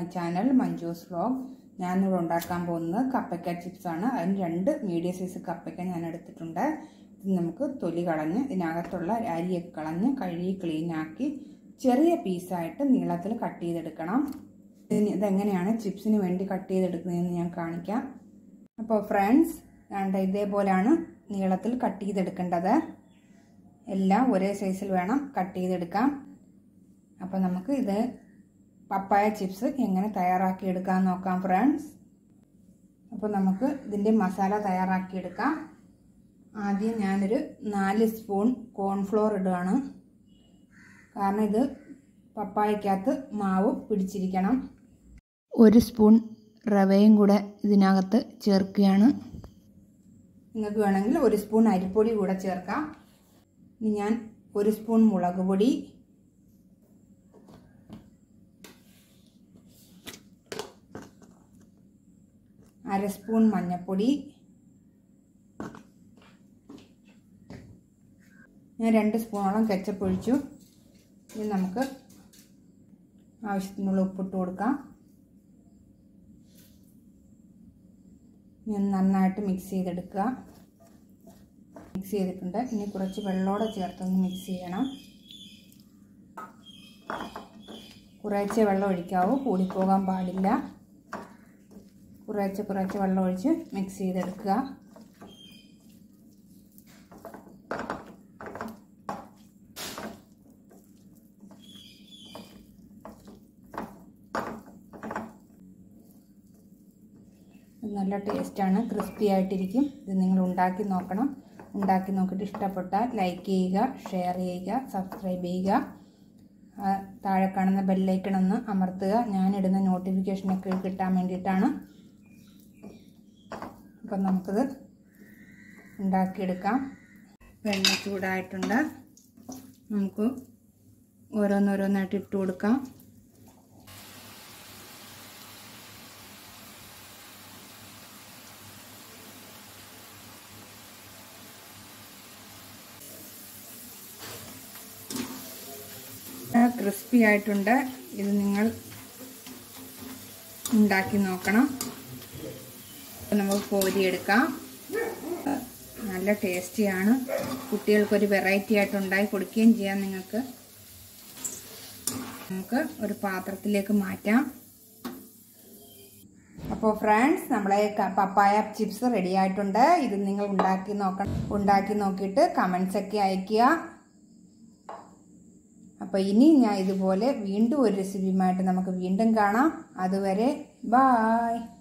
channel Manju's vlog ഞാനിവിടെ ഉണ്ടാക്കാൻ പോകുന്നത് കപ്പയ്ക്ക ചിപ്സാണ് അതിന് രണ്ട് മീഡിയം സൈസ് കപ്പയ്ക്ക ഞാൻ എടുത്തിട്ടുണ്ട് ഇത് നമുക്ക് തൊലി കളഞ്ഞ് ഇതിനകത്തുള്ള അരിയൊക്കെ കളഞ്ഞ് കഴുകി ക്ലീനാക്കി ചെറിയ പീസായിട്ട് നീളത്തിൽ കട്ട് ചെയ്തെടുക്കണം ഇതിന് ഇതെങ്ങനെയാണ് ചിപ്സിന് വേണ്ടി കട്ട് ചെയ്തെടുക്കുന്നതെന്ന് ഞാൻ കാണിക്കാം അപ്പോൾ ഫ്രണ്ട്സ് വേണ്ട ഇതേപോലെയാണ് നീളത്തിൽ കട്ട് ചെയ്തെടുക്കേണ്ടത് എല്ലാം ഒരേ സൈസിൽ വേണം കട്ട് ചെയ്തെടുക്കാം അപ്പോൾ നമുക്ക് ഇത് പപ്പായ ചിപ്സ് എങ്ങനെ തയ്യാറാക്കിയെടുക്കാൻ നോക്കാം ഫ്രണ്ട്സ് അപ്പോൾ നമുക്ക് ഇതിൻ്റെ മസാല തയ്യാറാക്കിയെടുക്കാം ആദ്യം ഞാനൊരു നാല് സ്പൂൺ കോൺഫ്ലോർ ഇടുകയാണ് കാരണം ഇത് പപ്പായക്കകത്ത് മാവ് പിടിച്ചിരിക്കണം ഒരു സ്പൂൺ റവയും കൂടെ ഇതിനകത്ത് ചേർക്കുകയാണ് നിങ്ങൾക്ക് വേണമെങ്കിൽ ഒരു സ്പൂൺ അരിപ്പൊടി കൂടെ ചേർക്കാം ഇനി ഞാൻ ഒരു സ്പൂൺ മുളക് പൊടി അര സ്പൂൺ മഞ്ഞൾപ്പൊടി ഞാൻ രണ്ട് സ്പൂണോളം കെച്ചപ്പ് ഒഴിച്ചു ഇനി നമുക്ക് ആവശ്യത്തിനുള്ള ഉപ്പിട്ട് കൊടുക്കാം ഞാൻ നന്നായിട്ട് മിക്സ് ചെയ്തെടുക്കുക മിക്സ് ചെയ്തിട്ടുണ്ട് ഇനി കുറച്ച് വെള്ളത്തോടെ ചേർത്തൊന്ന് മിക്സ് ചെയ്യണം കുറേശ്ശെ വെള്ളം ഒഴിക്കാവൂ കൂടിപ്പോകാൻ പാടില്ല കുറേശ്ശെ കുറേശ്ശെ വെള്ളം ഒഴിച്ച് മിക്സ് ചെയ്തെടുക്കുക നല്ല ടേസ്റ്റാണ് ക്രിസ്പി ആയിട്ടിരിക്കും ഇത് നിങ്ങൾ ഉണ്ടാക്കി നോക്കണം ഉണ്ടാക്കി നോക്കിയിട്ട് ഇഷ്ടപ്പെട്ടാൽ ലൈക്ക് ചെയ്യുക ഷെയർ ചെയ്യുക സബ്സ്ക്രൈബ് ചെയ്യുക താഴെ കാണുന്ന ബെല്ലൈക്കൺ ഒന്ന് അമർത്തുക ഞാനിടുന്ന നോട്ടിഫിക്കേഷനൊക്കെ കിട്ടാൻ വേണ്ടിയിട്ടാണ് അപ്പം നമുക്കിത് ഉണ്ടാക്കിയെടുക്കാം വെണ്ണ ചൂടായിട്ടുണ്ട് നമുക്ക് ഓരോന്നോരോന്നായിട്ട് ഇട്ട് കൊടുക്കാം ക്രിസ്പി ആയിട്ടുണ്ട് ഇത് നിങ്ങൾ ഉണ്ടാക്കി നോക്കണം നമുക്ക് കോരിയെടുക്കാം നല്ല ടേസ്റ്റിയാണ് കുട്ടികൾക്കൊരു വെറൈറ്റി ആയിട്ട് ഉണ്ടാക്കി കൊടുക്കുകയും ചെയ്യാം നിങ്ങൾക്ക് നമുക്ക് ഒരു പാത്രത്തിലേക്ക് മാറ്റാം അപ്പോൾ ഫ്രണ്ട്സ് നമ്മളെ പപ്പായ ചിപ്സ് റെഡി ആയിട്ടുണ്ട് ഇത് നിങ്ങൾ ഉണ്ടാക്കി നോക്കണം ഉണ്ടാക്കി നോക്കിയിട്ട് കമൻസ് ഒക്കെ അയയ്ക്കുക അപ്പോൾ ഇനി ഞാൻ ഇതുപോലെ വീണ്ടും ഒരു റെസിപ്പിയുമായിട്ട് നമുക്ക് വീണ്ടും കാണാം അതുവരെ ബായ്